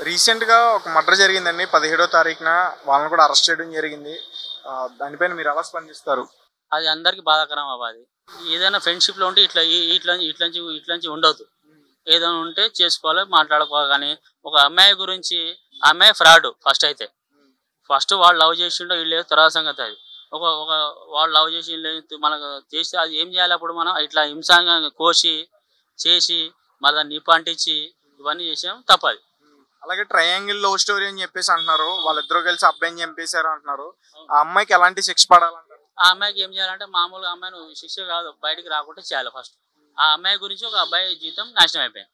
Recent గా ఒక murder జరిగిందండి పదిహేడో తారీఖున వాళ్ళని కూడా అరెస్ట్ చేయడం జరిగింది ఆ, దానిపైన మీరు ఎలా స్పందిస్తారు అది అందరికి బాధాకరం అవ్వ అది ఏదైనా ఫ్రెండ్షిప్లో ఉంటే ఇట్లా ఈ- ఇట్లా ఇట్లా ఇట్లా ఉండదు ఏదైనా ఉంటే చేసుకోవాలి మాట్లాడుకోవాలి కానీ ఒక అమ్మాయి గురించి ఆ అమ్మాయి ఫ్రాడ్ ఫస్ట్ అయితే ఫస్ట్ వాళ్ళు లవ్ చేసిండో వీళ్ళు తర్వాత సంగతి అది ఒక ఒక వాళ్ళు లవ్ చేసి వీళ్ళు మనకు చేస్తే అది ఏం చేయాలి అప్పుడు మనం ఇట్లా హింసంగా కోసి చేసి మళ్ళీ నిప్పు అంటించి ఇవన్నీ చేసాం తప్పది అలాగే ట్రయాంగిల్ లవ్ స్టోరీ అని చెప్పేసి అంటున్నారు వాళ్ళిద్దరూ కలిసి అబ్బాయిని చంపేశారు అంటున్నారు ఆ అమ్మాయికి ఎలాంటి శిక్ష పడాలంటారు ఆ అమ్మాయికి ఏం చేయాలంటే మామూలుగా అమ్మాయిని శిక్ష కాదు బయటికి రాకుండా చేయాలి ఫస్ట్ ఆ అమ్మాయి గురించి ఒక అబ్బాయి జీవితం నాశనం అయిపోయింది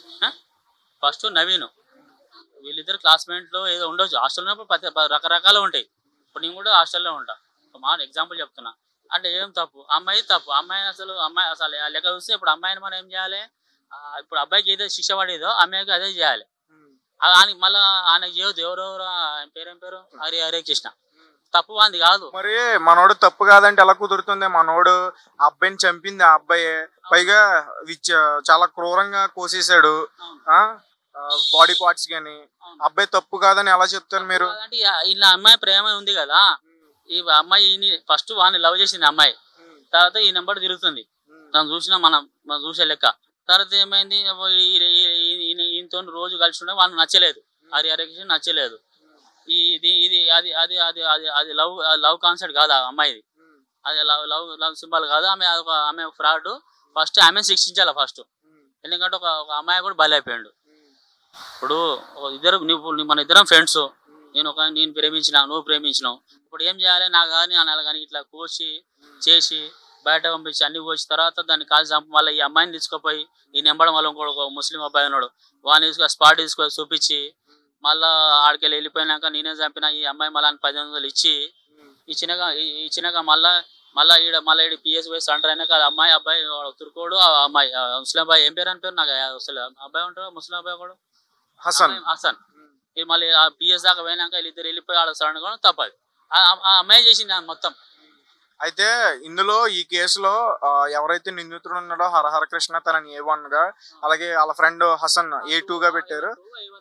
ఫస్ట్ నవీన్ వీళ్ళిద్దరు క్లాస్మేట్లో ఏదో ఉండొచ్చు హాస్టల్ ఉన్నప్పుడు ప్రతి ప- రకరకాలు ఉంటాయి ఇప్పుడు నేను కూడా హాస్టల్లో ఉంటా ఒక మాట ఎగ్జాంపుల్ చెప్తున్నా అంటే ఏం తప్పు అమ్మాయి తప్పు అమ్మాయిని అసలు అమ్మాయి అసలు ఆ లెక్క చూస్తే ఇప్పుడు అమ్మాయిని మనం ఏం చేయాలి ఆ, ఇప్పుడు అబ్బాయికి ఏదో శిక్ష పడేదో అమ్మాయికి అదే చేయాలి ఆ- ఆయనకి మళ్ళీ ఆయనకి చేయొద్దు ఎవరెవరు ఆయన పేరేం పేరు హరి హరే కృష్ణ తప్పు వాంది కాదు మరి మనోడు తప్పు కాదంటే ఎలా కుదురుతుంది మనోడు ఆ అబ్బాయిని చంపింది ఆ అబ్బాయే పైగా విచ్ చాలా క్రూరంగా కోసేశాడు ఆ బాడీ పార్ట్స్ గాని అబ్బాయి తప్పు కాదని ఎలా చెప్తారు మీరు అంటే ఇలా అమ్మాయి ప్రేమ ఉంది కదా ఈ అమ్మాయి ఫస్ట్ వాడిని లవ్ చేసింది అమ్మాయి తర్వాత ఈ నెంబర్ తిరుగుతుంది తను చూసిన మనం మనం చూసే లెక్క తర్వాత ఏమైంది అబ్బో ఈ- ఈ- ఈ- ఈయన- ఈయనతో రోజు కలిసి ఉండే వాళ్ళకి నచ్చలేదు హరి హరి కృష్ణ నచ్చలేదు ఈ ఇది ఇది అది అది అది అది అది లవ్ లవ్ కాన్సెప్ట్ కాదు ఆ అమ్మాయిది అది లవ్ లవ్ లవ్ సింబల్ కాదు ఆమె ఒక ఆమె ఫ్రాడ్ ఫస్ట్ ఆమె శిక్షించాలి ఫస్ట్ ఎందుకంటే ఒక ఒక అమ్మాయి కూడా బలైపోయాడు ఇప్పుడు ఒక ఇద్దరు నువ్వు నీ- మన ఇద్దరం ఫ్రెండ్స్ నేను ఒక నేను ప్రేమించిన నువ్వు ప్రేమించినావు ఇప్పుడు ఏం చేయాలి నాకు కానీ అనాలి కానీ ఇట్లా కోసి చేసి బయట పంపించి అన్ని కోసి తర్వాత దాన్ని కాల్చి చంపి మళ్ళీ ఈ అమ్మాయిని తీసుకుపోయి ఈ నెంబడం వల్ల ఇంకోటి ఒక ముస్లిం అబ్బాయి ఉన్నాడు వాడిని తీసుకొని స్పాట్ తీసుకొని చూపించి మళ్ళా ఆడికెళ్ళి వెళ్ళిపోయినాక నేనే చంపిన ఈ అమ్మాయి మళ్ళీ పదిహేను వందలు ఇచ్చి ఇచ్చినాక ఇ- ఇచ్చినాక మళ్ళా మళ్ళా ఈడ మళ్ళీ ఈడ పిఎస్ పోయి సెంటర్ అయినాక ఆ అమ్మాయి అబ్బాయి వాడు తురుకోడు ఆ అమ్మాయి ఆ ముస్లిం అబ్బాయి ఏం పేరు అని పేరు నాకు అసలు అబ్బాయి ఉంటాడు ముస్లిం అబ్బాయి కూడా హసన్ అమ్మాయి హసన్ ఇది మళ్ళీ ఆ పిఎస్ దాకా పోయినాక వీళ్ళిద్దరు వెళ్ళిపోయి ఆడ సడన్ కూడా తప్పదు ఆ ఆ అమ్మాయి చేసింది ఆ మొత్తం అయితే ఇందులో ఈ కేసులో ఆ, ఎవరైతే నిందితుడు ఉన్నాడో హరహర కృష్ణ తనని ఏ వన్ గా అలాగే వాళ్ళ ఫ్రెండ్ హసన్ ఏ టూ గా పెట్టారు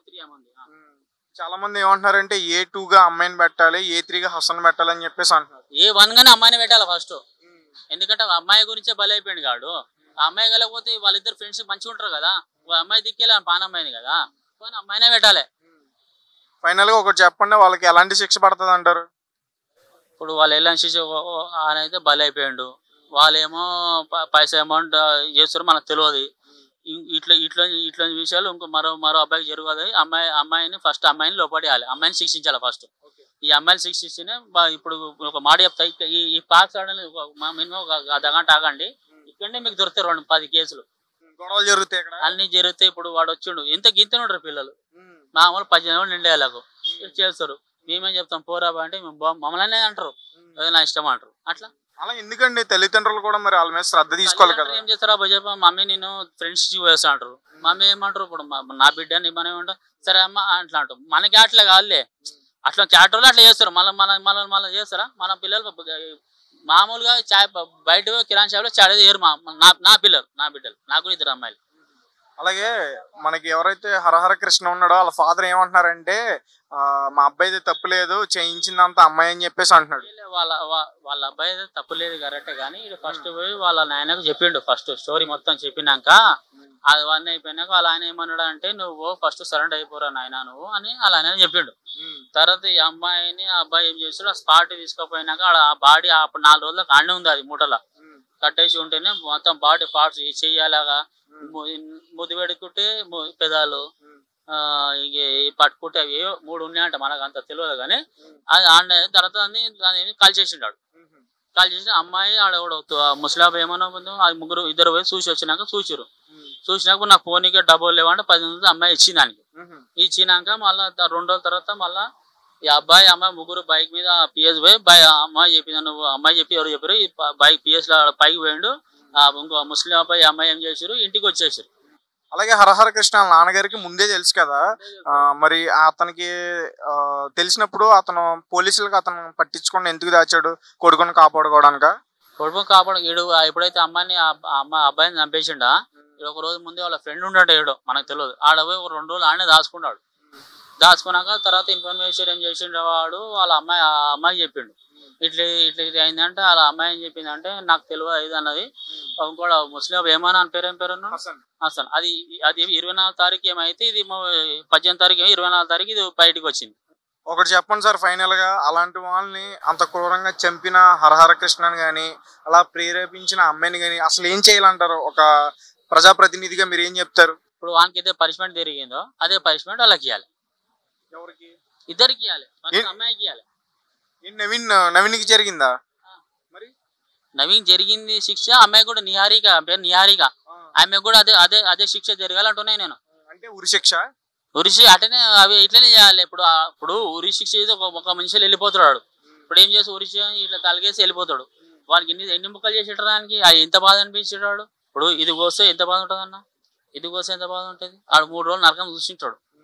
చాలా మంది ఏమంటున్నారంటే ఏ టూ గా అమ్మాయిని పెట్టాలి ఏ త్రీ గా హసన్ పెట్టాలి అని చెప్పేసి అంటున్నారు ఏ వన్ గానే అమ్మాయిని పెట్టాలి ఫస్ట్ ఎందుకంటే ఆ అమ్మాయి గురించే బలైపోయింది కాడు ఆ అమ్మాయి కలకపోతే వాళ్ళిద్దరు ఫ్రెండ్స్ మంచిగా ఉంటారు కదా ఓ అమ్మాయి దిక్కేలా పానమ్మాయిని కదా పోనీ అమ్మాయినే పెట్టాలి ఫైనల్ గా ఒకటి చెప్పండి వాళ్ళకి ఎలాంటి శిక్ష పడుతుంది అంటారు ఇప్పుడు వాళ్ళు వెళ్ళని శిశు ఆయన అయితే బలైపోయాడు వాళ్ళేమో ప- పైసా అమౌంట్ చేస్తారు మనకు తెలియదు ఇ- ఇట్లా ఇట్లా ఇట్లా విషయాలు ఇంకో మరో మరో అబ్బాయికి జరగదు అమ్మాయి అమ్మాయిని ఫస్ట్ అమ్మాయిని లోపడేయాలి అమ్మాయిని శిక్షించాలి ఫస్ట్ ఈ అమ్మాయిని శిక్షిస్తేనే బా- ఇప్పుడు ఒక మాట చెప్తా ఇక్క- ఈ ఈ పార్క్స్ ఆడని మినిమం ఒక అర్ధగంట ఆగండి ఇక్కడనే మీకు దొరుకుతాయి రెండు పది కేసులు గొడవలు జరుగుతాయి ఇక్కడ అన్ని జరిగితే ఇప్పుడు వాడు వచ్చిండు ఎంత గింతనే ఉంటారు పిల్లలు మామూలు పద్దెనిమిది మంది నిండేలాగు చేస్తారు మేమేం చెప్తాం పోరా బా అంటే మేము బా- మమ్మల్ని అంటారు అదే నా ఇష్టం అంటారు అట్లా అలా ఎందుకండి తల్లిదండ్రులు కూడా మరి వాళ్ళ మీద శ్రద్ధ తీసుకోవాలి కదా తల్లిదండ్రులు ఏం చేస్తారా అబ్బా చెప్ప మమ్మీ నేను ఫ్రెండ్స్ వేస్తా అంటారు మమ్మీ ఏమంటారు ఇప్పుడు మా- నా బిడ్డ నీ మనం ఏమంటారు సరే అమ్మ అట్లా అంటారు మనకి అట్లా కాదులే అట్లా క్యాటర్లు అట్లా చేస్తారు మళ్ళీ మన మళ్ళీ మళ్ళీ చేస్తారా మన పిల్లలు బ- మామూలుగా చాయ్ బ- బయట పోయి కిరాణా షాప్లో చాయ్ చేయరు మా నా నా పిల్లలు నా బిడ్డలు నాకు కూడా ఇద్దరు అమ్మాయిలు అలాగే మనకి ఎవరైతే హరహర కృష్ణ ఉన్నాడో వాళ్ళ ఫాదర్ ఏమంటున్నారంటే ఆ, మా అబ్బాయిది తప్పు లేదు చేయించిందంత అమ్మాయి అని చెప్పేసి అంటున్నాడు వీళ్ళ వాళ్ళ వా- వాళ్ళ అబ్బాయి అయితే తప్పులేదు కరెక్టే కానీ ఇది ఫస్ట్ పోయి వాళ్ళ నాయనకు చెప్పిండు ఫస్ట్ స్టోరీ మొత్తం చెప్పినాక అది వన్ అయిపోయినాక వాళ్ళ ఆయన ఏమన్నాడు అంటే నువ్వు ఫస్ట్ సరెండర్ అయిపోరా నాయన నువ్వు అని వాళ్ళ ఆయన చెప్పిండు తర్వాత ఈ అమ్మాయిని ఆ అబ్బాయి ఏం చేస్తాడు ఆ స్పాట్ తీసుకుపోయినాక ఆడ ఆ బాడీ అప్పుడు నాలుగు రోజులకు ఆడనే ఉంది అది మూటలో కట్టేసి ఉంటేనే మొత్తం బాడీ పార్ట్స్ చెయ్యాలాగా ముద్దు పెడుకుంటే ము- పెదాలు ఆ, ఇక ఈ పట్టుకుంటే అవి ఏవో మూడు ఉన్నాయంట మనకు అంత తెలియదు కానీ అది ఆడ తర్వాత దాన్ని దాన్ని కాల్ చేసిండాడు కాల్ చేసి అమ్మాయి ఆడ ముసలాబ్ ఏమన్నా ఉందో, ఆ ముగ్గురు ఇద్దరు పోయి చూసి వచ్చినాక చూసిరు చూసినాక నా ఫోన్కి డబ్బులు లేవంటే పది వందలు అమ్మాయి ఇచ్చింది దానికి ఇచ్చినాక మళ్ళా త- రెండు రోజుల తర్వాత మళ్ళా ఈ అబ్బాయి అమ్మాయి ముగ్గురు బైక్ మీద పిఎస్ పోయి బై అమ్మాయి చెప్పింది నువ్వు అమ్మాయి చెప్పి ఎవరు చెప్పారు ఈ ప- బైక్ పిఎస్ లో పైకి పోయిండు ఆ ఇంకో ముస్లిం అబ్బాయి అమ్మాయి ఏం చేసారు ఇంటికి వచ్చేసారు అలాగే హరహర కృష్ణ వాళ్ళ నాన్నగారికి ముందే తెలుసు కదా ఆ, మరి అతనికి ఆ, తెలిసినప్పుడు అతను పోలీసులకు అతను పట్టించుకొని ఎందుకు దాచాడు కొడుకుని కాపాడుకోవడానిక కొడుకు కాపాడు ఈడు ఎప్పుడైతే అమ్మాయిని ఆ ఆ అమ్మాయి అబ్బాయిని చంపేసిండా ఈడు ఒక రోజు ముందే వాళ్ళ ఫ్రెండ్ ఉంటాడు ఏడో మనకు తెలియదు ఆడ పోయి ఒక రెండు రోజులు ఆడనే దాచుకున్నాడు దాచుకున్నాక తర్వాత ఇన్ఫర్మేషన్ ఏం చేసిండు వాడు వాళ్ళ అమ్మాయి ఆ అమ్మాయి చెప్పిండు ఇట్లా ఇట్లా ఇది అయిందంటే వాళ్ళ అమ్మాయి ఏం చెప్పిందంటే నాకు తెలియదు ఇది అన్నది ఇంకోటి ముస్లిం ఏమన్నా అని పేరు ఏం పేరు అన్నాడు? హసన్ అసలు అది అది ఇరవై నాలుగు తారీఖు ఏమైతే ఇది మ- పద్దెనిమిది తారీఖు ఏమో ఇరవై నాలుగు తారీఖు ఇది బయటికి వచ్చింది ఒకటి చెప్పండి సార్ ఫైనల్ గా అలాంటి వాళ్ళని అంత క్రూరంగా చంపిన హరహర కృష్ణని గాని అలా ప్రేరేపించిన అమ్మాయిని గాని అసలు ఏం చేయాలంటారు ఒక ప్రజాప్రతినిధిగా మీరు ఏం చెప్తారు ఇప్పుడు వానికి అయితే పనిష్మెంట్ జరిగిందో అదే పనిష్మెంట్ వాళ్ళకి ఇవ్వాలి ఎవరికి ఇద్దరికి ఇవ్వాలి ఫస్ట్ ఏ- అమ్మాయికి ఇవ్వాలి ఈ నవీన్ నవీన్కి జరిగిందా మరి నవీన్ జరిగింది శిక్ష అమ్మాయి కూడా నిహారిక ఆమె పేరు నిహారిక ఆమె కూడా అదే అదే అదే శిక్ష జరగాలంటున్నాయి నేను అంటే ఉరి శిక్ష ఉరి అటనే అవి ఇట్లనే చేయాలి ఇప్పుడు ఆ- ఇప్పుడు ఉరి శిక్ష చేసి ఒక ఒక మనిషి వెళ్ళిపోతున్నాడు ఇప్పుడు ఏం చేసి ఉరి శిక్ష ఇట్లా తలగేసి వెళ్ళిపోతాడు వానికి ఎన్ని ఎన్ని ముక్కలు చేసేట దానికి అది ఎంత బాధ అనిపించాడు ఇప్పుడు ఇది కోస్తే ఎంత బాధ ఉంటుంది అన్న ఇది కోస్తే ఎంత బాధ ఉంటుంది ఆడు మూడు రోజులు నరకం చూసింటాడు